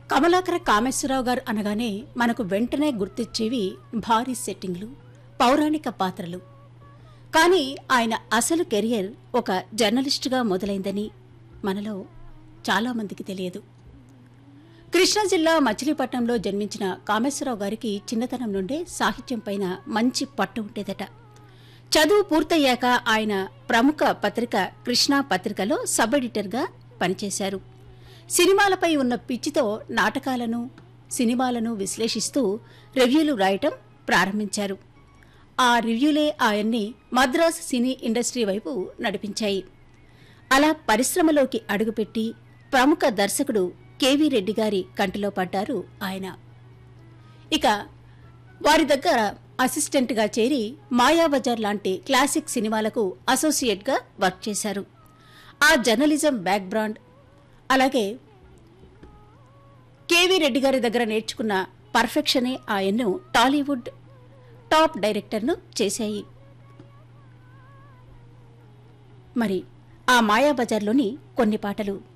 కమలాకర కామేశ్వరరావు గారు అనగానే మనకు వెంటనే గుర్తొచ్చేవి భారీ సెట్టింగ్లు పౌరాణిక పాత్రలు కానీ ఆయన అసలు కెరియర్ ఒక జర్నలిస్టుగా మొదలైందని మనలో చాలామందికి తెలియదు కృష్ణా జిల్లా మచిలీపట్నంలో జన్మించిన కామేశ్వరరావు గారికి చిన్నతనం నుండే సాహిత్యం పైన మంచి పట్టు ఉండేదట చదువు పూర్తయ్యాక ఆయన ప్రముఖ పత్రిక కృష్ణా పత్రికలో సబ్ ఎడిటర్గా పనిచేశారు సినిమాలపై ఉన్న పిచ్చితో నాటకాలను సినిమాలను విశ్లేషిస్తూ రివ్యూలు రాయటం ప్రారంభించారు ఆ రివ్యూలే ఆయన్ని మద్రాస్ సినీ ఇండస్ట్రీ వైపు నడిపించాయి అలా పరిశ్రమలోకి అడుగుపెట్టి ప్రముఖ దర్శకుడు కెవి రెడ్డి గారి కంటిలో పడ్డారు ఆయన ఇక వారి దగ్గర అసిస్టెంట్గా చేరి మాయాబజార్ లాంటి క్లాసిక్ సినిమాలకు అసోసియేట్గా వర్క్ చేశారు ఆ జర్నలిజం బ్యాక్గ్రౌండ్ అలాగే కేవీ రెడ్డి గారి దగ్గర నేర్చుకున్న పర్ఫెక్షనే ఆయన్ను టాలీవుడ్ టాప్ డైరెక్టర్ను చేశాయి మరి ఆ మాయాబజార్లోని కొన్ని పాటలు